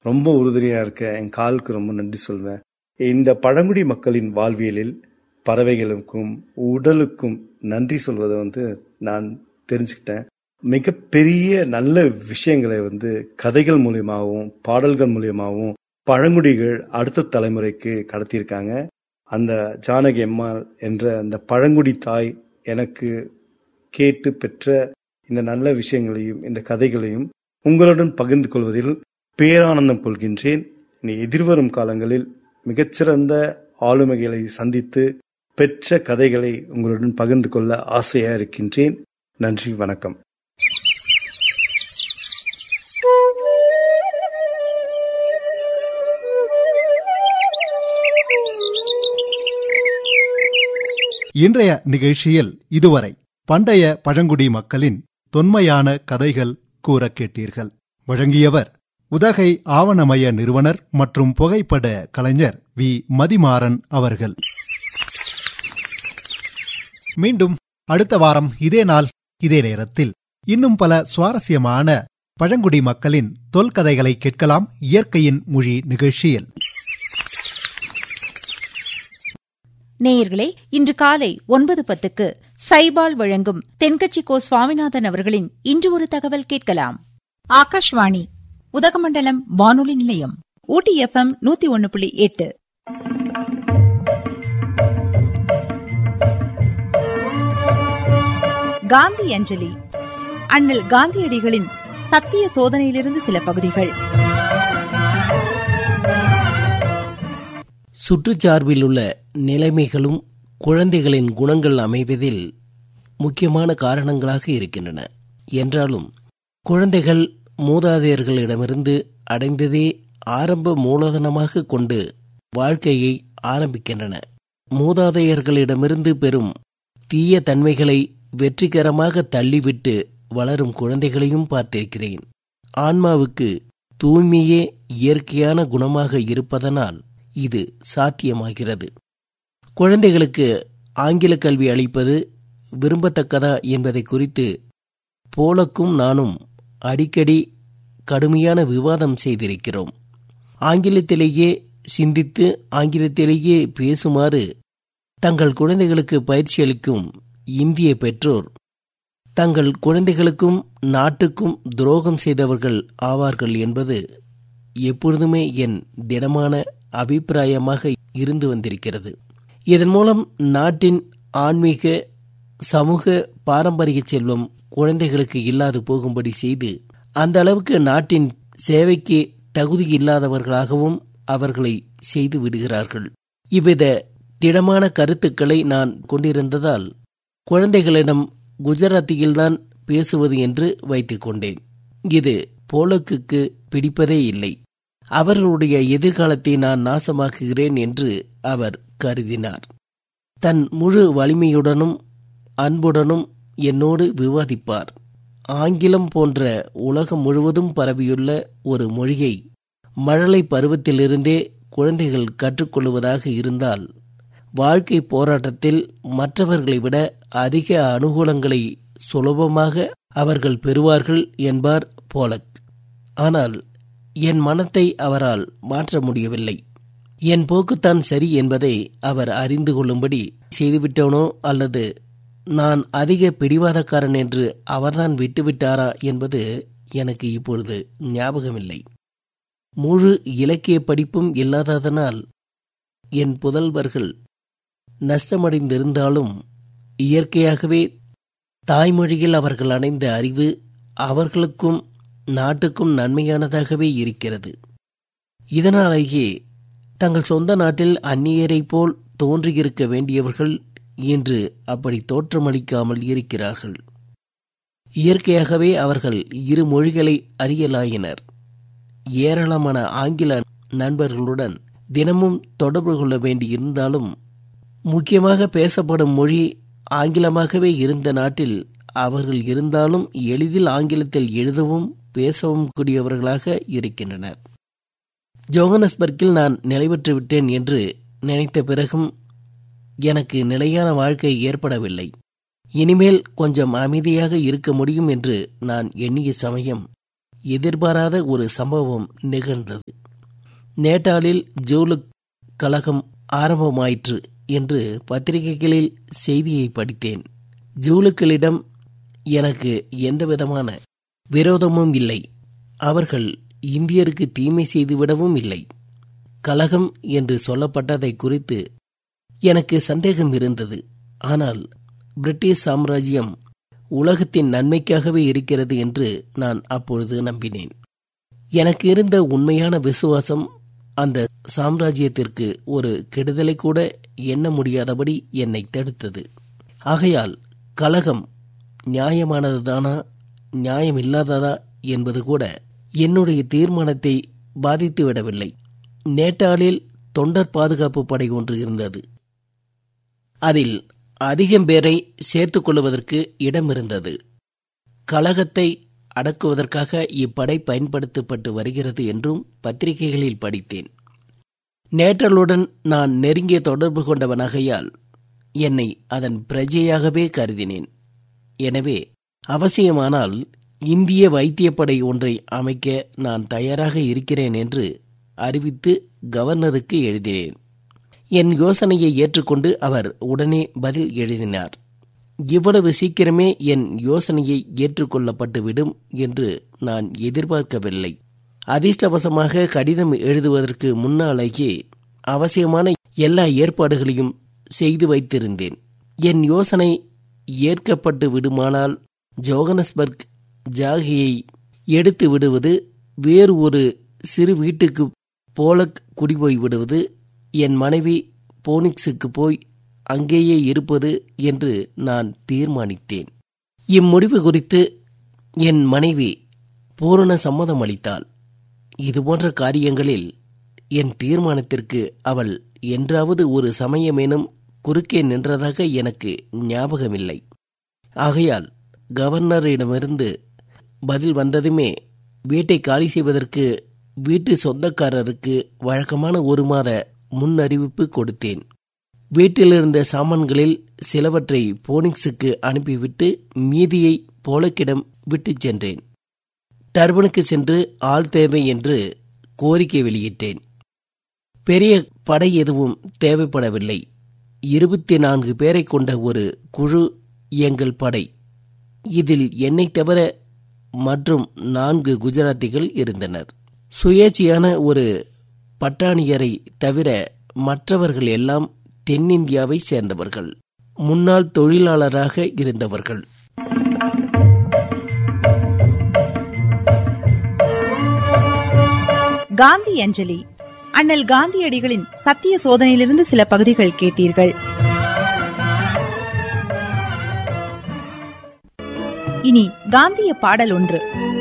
ரொம்ப உறுதுணையாக இருக்க என் காலுக்கு ரொம்ப நன்றி சொல்வேன் இந்த பழங்குடி மக்களின் வாழ்வியலில் பறவைகளுக்கும் உடலுக்கும் நன்றி சொல்வதை வந்து நான் தெரிஞ்சுக்கிட்டேன் மிகப்பெரிய நல்ல விஷயங்களை வந்து கதைகள் மூலியமாகவும் பாடல்கள் மூலியமாகவும் பழங்குடிகள் அடுத்த தலைமுறைக்கு கடத்தியிருக்காங்க அந்த ஜானகி அம்மாள் என்ற அந்த பழங்குடி தாய் எனக்கு கேட்டு பெற்ற இந்த நல்ல விஷயங்களையும் இந்த கதைகளையும் உங்களுடன் பகிர்ந்து கொள்வதில் பேரானந்தம் கொள்கின்றேன் இனி எதிர்வரும் காலங்களில் மிகச்சிறந்த ஆளுமைகளை சந்தித்து பெற்ற கதைகளை உங்களுடன் பகிர்ந்து கொள்ள ஆசையா இருக்கின்றேன் நன்றி வணக்கம் இன்றைய நிகழ்ச்சியில் இதுவரை பண்டைய பழங்குடி மக்களின் தொன்மையான கதைகள் கூற கேட்டீர்கள் வழங்கியவர் உதகை ஆவணமய நிறுவனர் மற்றும் புகைப்பட கலைஞர் வி மதிமாறன் அவர்கள் மீண்டும் அடுத்த வாரம் இதே நாள் இதே நேரத்தில் இன்னும் பல சுவாரஸ்யமான பழங்குடி மக்களின் தொல்கதைகளை கேட்கலாம் இயற்கையின் மொழி நிகழ்ச்சியில் நேயர்களே இன்று காலை ஒன்பது பத்துக்கு சைபால் வழங்கும் தென்கட்சி கோ சுவாமிநாதன் அவர்களின் இன்று ஒரு தகவல் கேட்கலாம் ஆகாஷ்வாணி உதகமண்டலம் வானொலி நிலையம் ஊட்டி எஃப்எம் நூத்தி ஒன்னு புள்ளி எட்டு காந்தி அஞ்சலி அண்ணல் காந்தியடிகளின் சத்திய சோதனையிலிருந்து சில பகுதிகள் சுற்றுச்சார்பில் உள்ள நிலைமைகளும் குழந்தைகளின் குணங்கள் அமைவதில் முக்கியமான காரணங்களாக இருக்கின்றன என்றாலும் குழந்தைகள் மூதாதையர்களிடமிருந்து அடைந்ததே ஆரம்ப மூலதனமாக கொண்டு வாழ்க்கையை ஆரம்பிக்கின்றன மூதாதையர்களிடமிருந்து பெறும் தீய தன்மைகளை வெற்றிகரமாக தள்ளிவிட்டு வளரும் குழந்தைகளையும் பார்த்திருக்கிறேன் ஆன்மாவுக்கு தூய்மையே இயற்கையான குணமாக இருப்பதனால் இது சாத்தியமாகிறது குழந்தைகளுக்கு ஆங்கில கல்வி அளிப்பது விரும்பத்தக்கதா என்பதை குறித்து போலக்கும் நானும் அடிக்கடி கடுமையான விவாதம் செய்திருக்கிறோம் ஆங்கிலத்திலேயே சிந்தித்து ஆங்கிலத்திலேயே பேசுமாறு தங்கள் குழந்தைகளுக்கு பயிற்சி அளிக்கும் இந்திய பெற்றோர் தங்கள் குழந்தைகளுக்கும் நாட்டுக்கும் துரோகம் செய்தவர்கள் ஆவார்கள் என்பது எப்பொழுதுமே என் திடமான அபிப்பிராயமாக இருந்து வந்திருக்கிறது இதன் மூலம் நாட்டின் ஆன்மீக சமூக பாரம்பரிய செல்வம் குழந்தைகளுக்கு இல்லாது போகும்படி செய்து அந்த அளவுக்கு நாட்டின் சேவைக்கு தகுதி இல்லாதவர்களாகவும் அவர்களை செய்து விடுகிறார்கள் இவ்வித திடமான கருத்துக்களை நான் கொண்டிருந்ததால் குழந்தைகளிடம் குஜராத்தியில்தான் பேசுவது என்று வைத்துக் கொண்டேன் இது போலக்குக்கு பிடிப்பதே இல்லை அவர்களுடைய எதிர்காலத்தை நான் நாசமாக்குகிறேன் என்று அவர் கருதினார் தன் முழு வலிமையுடனும் அன்புடனும் என்னோடு விவாதிப்பார் ஆங்கிலம் போன்ற உலகம் முழுவதும் பரவியுள்ள ஒரு மொழியை மழலை பருவத்திலிருந்தே குழந்தைகள் கற்றுக்கொள்வதாக இருந்தால் வாழ்க்கை போராட்டத்தில் மற்றவர்களை விட அதிக அனுகூலங்களை சுலபமாக அவர்கள் பெறுவார்கள் என்பார் போலக் ஆனால் என் மனத்தை அவரால் மாற்ற முடியவில்லை என் போக்குத்தான் சரி என்பதை அவர் அறிந்து கொள்ளும்படி செய்துவிட்டோனோ அல்லது நான் அதிக பிடிவாதக்காரன் என்று அவர்தான் விட்டுவிட்டாரா என்பது எனக்கு இப்பொழுது ஞாபகமில்லை முழு இலக்கிய படிப்பும் இல்லாததனால் என் புதல்வர்கள் நஷ்டமடைந்திருந்தாலும் இயற்கையாகவே தாய்மொழியில் அவர்கள் அடைந்த அறிவு அவர்களுக்கும் நாட்டுக்கும் நன்மையானதாகவே இருக்கிறது இதனாலேயே தங்கள் சொந்த நாட்டில் அந்நியரைப் போல் தோன்றியிருக்க வேண்டியவர்கள் இன்று அப்படி தோற்றமளிக்காமல் இருக்கிறார்கள் இயற்கையாகவே அவர்கள் இரு மொழிகளை அறியலாயினர் ஏராளமான ஆங்கில நண்பர்களுடன் தினமும் தொடர்பு கொள்ள வேண்டியிருந்தாலும் முக்கியமாக பேசப்படும் மொழி ஆங்கிலமாகவே இருந்த நாட்டில் அவர்கள் இருந்தாலும் எளிதில் ஆங்கிலத்தில் எழுதவும் பேசவும் கூடியவர்களாக இருக்கின்றனர் ஜோகனஸ்பர்க்கில் நான் நிலை பெற்று விட்டேன் என்று நினைத்த பிறகும் எனக்கு நிலையான வாழ்க்கை ஏற்படவில்லை இனிமேல் கொஞ்சம் அமைதியாக இருக்க முடியும் என்று நான் எண்ணிய சமயம் எதிர்பாராத ஒரு சம்பவம் நிகழ்ந்தது நேட்டாளில் ஜூலுக் கழகம் ஆரம்பமாயிற்று என்று பத்திரிகைகளில் செய்தியை படித்தேன் ஜூலுக்களிடம் எனக்கு எந்தவிதமான விரோதமும் இல்லை அவர்கள் இந்தியருக்கு தீமை செய்துவிடவும் இல்லை கலகம் என்று சொல்லப்பட்டதை குறித்து எனக்கு சந்தேகம் இருந்தது ஆனால் பிரிட்டிஷ் சாம்ராஜ்யம் உலகத்தின் நன்மைக்காகவே இருக்கிறது என்று நான் அப்பொழுது நம்பினேன் எனக்கு இருந்த உண்மையான விசுவாசம் அந்த சாம்ராஜ்யத்திற்கு ஒரு கெடுதலை கூட எண்ண முடியாதபடி என்னை தடுத்தது ஆகையால் கலகம் நியாயமானதுதானா நியாயமில்லாததா என்பது கூட என்னுடைய தீர்மானத்தை பாதித்து விடவில்லை நேட்டாளில் தொண்டர் பாதுகாப்பு படை ஒன்று இருந்தது அதில் அதிகம் பேரை சேர்த்துக் கொள்வதற்கு இடம் இருந்தது கழகத்தை அடக்குவதற்காக இப்படை பயன்படுத்தப்பட்டு வருகிறது என்றும் பத்திரிகைகளில் படித்தேன் நேற்றலுடன் நான் நெருங்கிய தொடர்பு கொண்டவனாகையால் என்னை அதன் பிரஜையாகவே கருதினேன் எனவே அவசியமானால் இந்திய வைத்தியப்படை ஒன்றை அமைக்க நான் தயாராக இருக்கிறேன் என்று அறிவித்து கவர்னருக்கு எழுதினேன் என் யோசனையை ஏற்றுக்கொண்டு அவர் உடனே பதில் எழுதினார் இவ்வளவு சீக்கிரமே என் யோசனையை ஏற்றுக்கொள்ளப்பட்டுவிடும் என்று நான் எதிர்பார்க்கவில்லை அதிர்ஷ்டவசமாக கடிதம் எழுதுவதற்கு முன்னாலேயே அவசியமான எல்லா ஏற்பாடுகளையும் செய்து வைத்திருந்தேன் என் யோசனை ஏற்கப்பட்டு விடுமானால் ஜோகனஸ்பர்க் ஜாகியை எடுத்து விடுவது வேறு ஒரு சிறு வீட்டுக்கு போல குடிபோய் விடுவது என் மனைவி போனிக்ஸுக்கு போய் அங்கேயே இருப்பது என்று நான் தீர்மானித்தேன் இம்முடிவு குறித்து என் மனைவி பூரண சம்மதம் அளித்தாள் இதுபோன்ற காரியங்களில் என் தீர்மானத்திற்கு அவள் என்றாவது ஒரு சமயமேனும் குறுக்கே நின்றதாக எனக்கு ஞாபகமில்லை ஆகையால் கவர்னரிடமிருந்து பதில் வந்ததுமே வீட்டை காலி செய்வதற்கு வீட்டு சொந்தக்காரருக்கு வழக்கமான ஒரு மாத முன்னறிவிப்பு கொடுத்தேன் வீட்டிலிருந்த சாமான்களில் சிலவற்றை போனிக்ஸுக்கு அனுப்பிவிட்டு மீதியை போலக்கிடம் விட்டுச் சென்றேன் டர்பனுக்கு சென்று ஆள் தேவை என்று கோரிக்கை வெளியிட்டேன் பெரிய படை எதுவும் தேவைப்படவில்லை இருபத்தி நான்கு பேரை கொண்ட ஒரு குழு எங்கள் படை இதில் என்னை தவிர மற்றும் நான்கு குஜராத்திகள் இருந்தனர் சுயேட்சையான ஒரு பட்டாணியரை தவிர மற்றவர்கள் எல்லாம் தென்னிந்தியாவை சேர்ந்தவர்கள் முன்னாள் தொழிலாளராக இருந்தவர்கள் காந்தி அஞ்சலி அண்ணல் காந்தியடிகளின் சத்திய சோதனையிலிருந்து சில பகுதிகள் கேட்டீர்கள் இனி காந்திய பாடல் ஒன்று